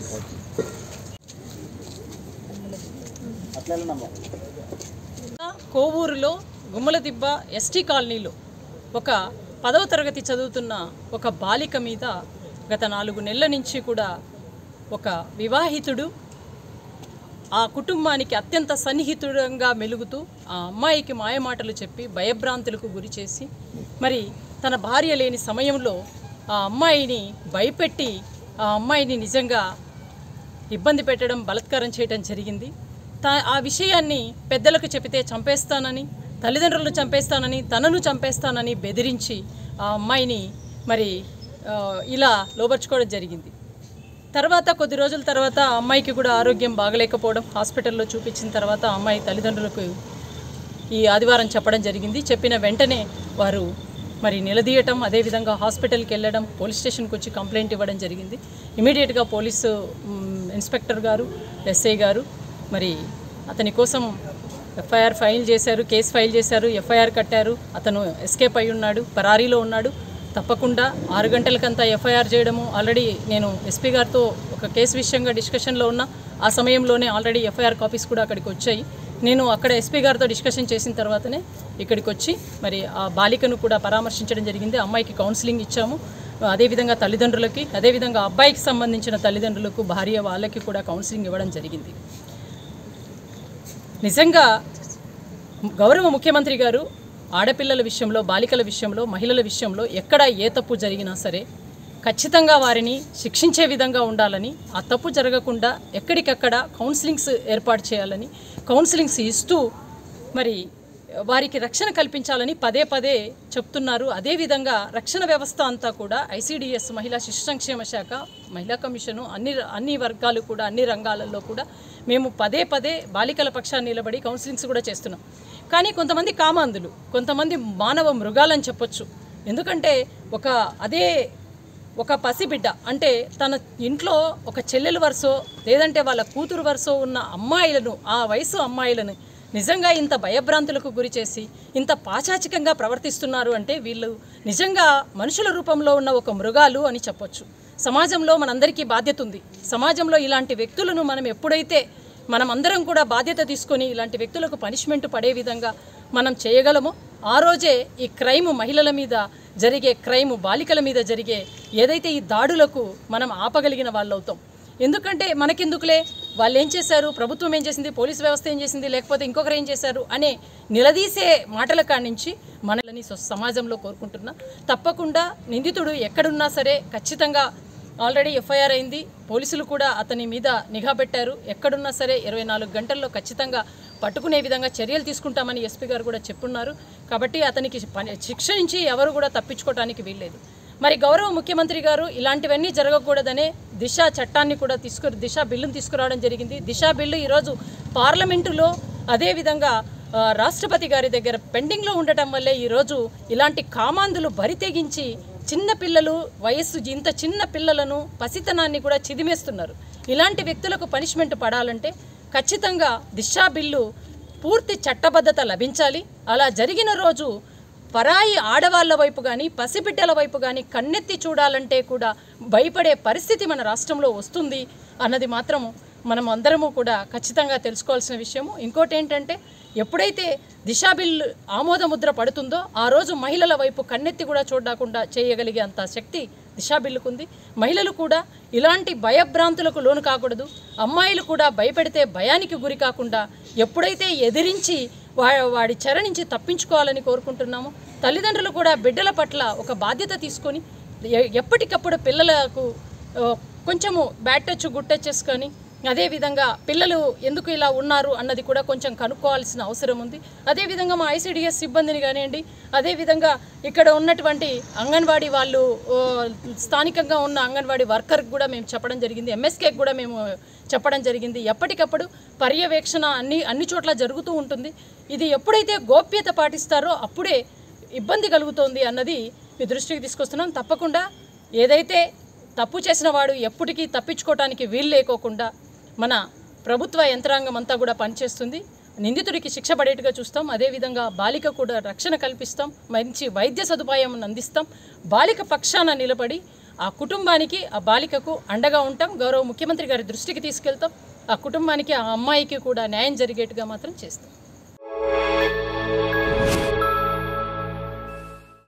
అట్లా వెళ్ళనమ్మా కోవూరులో గుమ్మలదిబ్బ ఎస్టీ కాలనీలో ఒక పదవ తరగతి చదువుతున్న ఒక బాలిక మీద గత నాలుగు నెలల నుంచి కూడా ఒక వివాహితుడు ఆ కుటుంబానికి అత్యంత సన్నిహితుడంగా మెలుగుతూ ఆ అమ్మాయికి మాయమాటలు చెప్పి భయభ్రాంతులకు గురి చేసి మరి తన భార్య లేని సమయంలో ఆ అమ్మాయిని భయపెట్టి ఆ అమ్మాయిని నిజంగా ఇబ్బంది పెట్టడం బలత్కారం చేయడం జరిగింది తా ఆ విషయాన్ని పెద్దలకు చెబితే చంపేస్తానని తల్లిదండ్రులను చంపేస్తానని తనను చంపేస్తానని బెదిరించి ఆ అమ్మాయిని మరి ఆ, ఇలా లోబర్చుకోవడం జరిగింది తర్వాత కొద్ది రోజుల తర్వాత ఆ అమ్మాయికి కూడా ఆరోగ్యం బాగలేకపోవడం హాస్పిటల్లో చూపించిన తర్వాత ఆ అమ్మాయి తల్లిదండ్రులకు ఈ ఆదివారం చెప్పడం జరిగింది చెప్పిన వెంటనే వారు మరి నిలదీయటం అదేవిధంగా హాస్పిటల్కి వెళ్ళడం పోలీస్ స్టేషన్కి వచ్చి కంప్లైంట్ ఇవ్వడం జరిగింది ఇమీడియట్గా పోలీసు మ్, ఇన్స్పెక్టర్ గారు ఎస్ఐ గారు మరి అతని కోసం ఎఫ్ఐఆర్ ఫైల్ చేశారు కేసు ఫైల్ చేశారు ఎఫ్ఐఆర్ కట్టారు అతను ఎస్కేప్ అయి ఉన్నాడు పరారీలో ఉన్నాడు తప్పకుండా ఆరు గంటలకంతా ఎఫ్ఐఆర్ చేయడము ఆల్రెడీ నేను ఎస్పీ గారితో ఒక కేసు విషయంగా డిస్కషన్లో ఉన్నా ఆ సమయంలోనే ఆల్రెడీ ఎఫ్ఐఆర్ కాపీస్ కూడా అక్కడికి వచ్చాయి నేను అక్కడ ఎస్పీ గారితో డిస్కషన్ చేసిన తర్వాతనే ఇక్కడికి వచ్చి మరి ఆ బాలికను కూడా పరామర్శించడం జరిగింది అమ్మాయికి కౌన్సిలింగ్ ఇచ్చాము అదేవిధంగా తల్లిదండ్రులకి అదేవిధంగా అబ్బాయికి సంబంధించిన తల్లిదండ్రులకు భార్య వాళ్ళకి కూడా కౌన్సిలింగ్ ఇవ్వడం జరిగింది నిజంగా గౌరవ ముఖ్యమంత్రి గారు ఆడపిల్లల విషయంలో బాలికల విషయంలో మహిళల విషయంలో ఎక్కడ ఏ తప్పు జరిగినా సరే ఖచ్చితంగా వారిని శిక్షించే విధంగా ఉండాలని ఆ తప్పు జరగకుండా ఎక్కడికక్కడ కౌన్సిలింగ్స్ ఏర్పాటు చేయాలని కౌన్సిలింగ్స్ ఇస్తూ మరి వారికి రక్షణ కల్పించాలని పదే పదే చెప్తున్నారు అదేవిధంగా రక్షణ వ్యవస్థ అంతా కూడా ఐసీడీఎస్ మహిళా శిశు సంక్షేమ శాఖ మహిళా కమిషను అన్ని అన్ని వర్గాలు కూడా అన్ని రంగాలలో కూడా మేము పదే పదే బాలికల పక్షాన్ని నిలబడి కౌన్సిలింగ్స్ కూడా చేస్తున్నాం కానీ కొంతమంది కామాంధులు కొంతమంది మానవ మృగాలని చెప్పొచ్చు ఎందుకంటే ఒక అదే ఒక పసిబిడ్డ అంటే తన ఇంట్లో ఒక చెల్లెలు వరుసో లేదంటే వాళ్ళ కూతురు వరుసో ఉన్న అమ్మాయిలను ఆ వయసు అమ్మాయిలను నిజంగా ఇంత భయభ్రాంతులకు గురి చేసి ఇంత పాచాచికంగా ప్రవర్తిస్తున్నారు అంటే వీళ్ళు నిజంగా మనుషుల రూపంలో ఉన్న ఒక మృగాలు అని చెప్పొచ్చు సమాజంలో మనందరికీ బాధ్యత ఉంది సమాజంలో ఇలాంటి వ్యక్తులను మనం ఎప్పుడైతే మనం అందరం కూడా బాధ్యత తీసుకొని ఇలాంటి వ్యక్తులకు పనిష్మెంట్ పడే విధంగా మనం చేయగలమో ఆ రోజే ఈ క్రైమ్ మహిళల మీద జరిగే క్రైమ్ బాలికల మీద జరిగే ఏదైతే ఈ దాడులకు మనం ఆపగలిగిన వాళ్ళు అవుతాం ఎందుకంటే మనకెందుకులే వాళ్ళు ఏం చేశారు ప్రభుత్వం ఏం చేసింది పోలీస్ వ్యవస్థ ఏం చేసింది లేకపోతే ఇంకొకరు ఏం చేశారు అనే నిలదీసే మాటల కాడి నుంచి మనల్ని సొ- సమాజంలో కోరుకుంటున్నా తప్పకుండా నిందితుడు ఎక్కడున్నా సరే ఖచ్చితంగా ఆల్రెడీ ఎఫ్ఐఆర్ అయింది పోలీసులు కూడా అతని మీద నిఘా పెట్టారు ఎక్కడున్నా సరే ఇరవై నాలుగు గంటల్లో ఖచ్చితంగా పట్టుకునే విధంగా చర్యలు తీసుకుంటామని ఎస్పీ గారు కూడా చెప్పున్నారు కాబట్టి అతనికి పని శిక్ష నుంచి ఎవరు కూడా తప్పించుకోవడానికి వీల్లేదు మరి గౌరవ ముఖ్యమంత్రి గారు ఇలాంటివన్నీ జరగకూడదనే దిశ చట్టాన్ని కూడా తీసుకు దిశ బిల్లును తీసుకురావడం జరిగింది దిశ బిల్లు ఈరోజు పార్లమెంటులో అదేవిధంగా ఆ, రాష్ట్రపతి గారి దగ్గర పెండింగ్లో ఉండటం వల్లే ఈరోజు ఇలాంటి కామాంధులు బరి తెగించి చిన్న పిల్లలు వయస్సు ఇంత చిన్న పిల్లలను పసితనాన్ని కూడా చిదిమేస్తున్నారు ఇలాంటి వ్యక్తులకు పనిష్మెంట్ పడాలంటే ఖచ్చితంగా దిశా బిల్లు పూర్తి చట్టబద్ధత లభించాలి అలా జరిగిన రోజు పరాయి ఆడవాళ్ళ వైపు కానీ పసిబిడ్డల వైపు కానీ కన్నెత్తి చూడాలంటే కూడా భయపడే పరిస్థితి మన రాష్ట్రంలో వస్తుంది అన్నది మాత్రం మనం అందరము కూడా ఖచ్చితంగా తెలుసుకోవాల్సిన విషయము ఇంకోటి ఏంటంటే ఎప్పుడైతే దిశా బిల్ ఆమోదముద్ర పడుతుందో ఆ రోజు మహిళల వైపు కన్నెత్తి కూడా చూడకుండా చేయగలిగే అంత శక్తి దిశా బిల్లుకుంది మహిళలు కూడా ఇలాంటి భయభ్రాంతులకు లోను కాకూడదు అమ్మాయిలు కూడా భయపెడితే భయానికి గురి కాకుండా ఎప్పుడైతే ఎదిరించి వా వాడి చెర నుంచి తప్పించుకోవాలని కోరుకుంటున్నాము తల్లిదండ్రులు కూడా బిడ్డల పట్ల ఒక బాధ్యత తీసుకొని ఎ- ఎప్పటికప్పుడు పిల్లలకు ఆ, కొంచెము బ్యాడ్ టచ్ గుడ్ టచ్ చేసుకొని అదేవిధంగా పిల్లలు ఎందుకు ఇలా ఉన్నారు అన్నది కూడా కొంచెం కనుక్కోవాల్సిన అవసరం ఉంది అదేవిధంగా మా ఐసీడిఎస్ సిబ్బందిని కానివ్వండి అదేవిధంగా ఇక్కడ ఉన్నటువంటి అంగన్వాడీ వాళ్ళు ఆ, స్థానికంగా ఉన్న అంగన్వాడీ వర్కర్కి కూడా మేము చెప్పడం జరిగింది ఎంఎస్కేకి కూడా మేము చెప్పడం జరిగింది ఎప్పటికప్పుడు పర్యవేక్షణ అన్ని అన్ని చోట్ల జరుగుతూ ఉంటుంది ఇది ఎప్పుడైతే గోప్యత పాటిస్తారో అప్పుడే ఇబ్బంది కలుగుతోంది అన్నది మీ దృష్టికి తీసుకొస్తున్నాం తప్పకుండా ఏదైతే తప్పు చేసిన వాడు ఎప్పటికీ తప్పించుకోవటానికి వీలు లేకోకుండా మన ప్రభుత్వ యంత్రాంగం అంతా కూడా పనిచేస్తుంది నిందితుడికి శిక్ష పడేట్టుగా చూస్తాం అదేవిధంగా బాలిక కూడా రక్షణ కల్పిస్తాం మంచి వైద్య సదుపాయం అందిస్తాం బాలిక పక్షాన నిలబడి ఆ కుటుంబానికి ఆ బాలికకు అండగా ఉంటాం గౌరవ ముఖ్యమంత్రి గారి దృష్టికి తీసుకెళ్తాం ఆ కుటుంబానికి ఆ అమ్మాయికి కూడా న్యాయం జరిగేట్టుగా మాత్రం చేస్తాం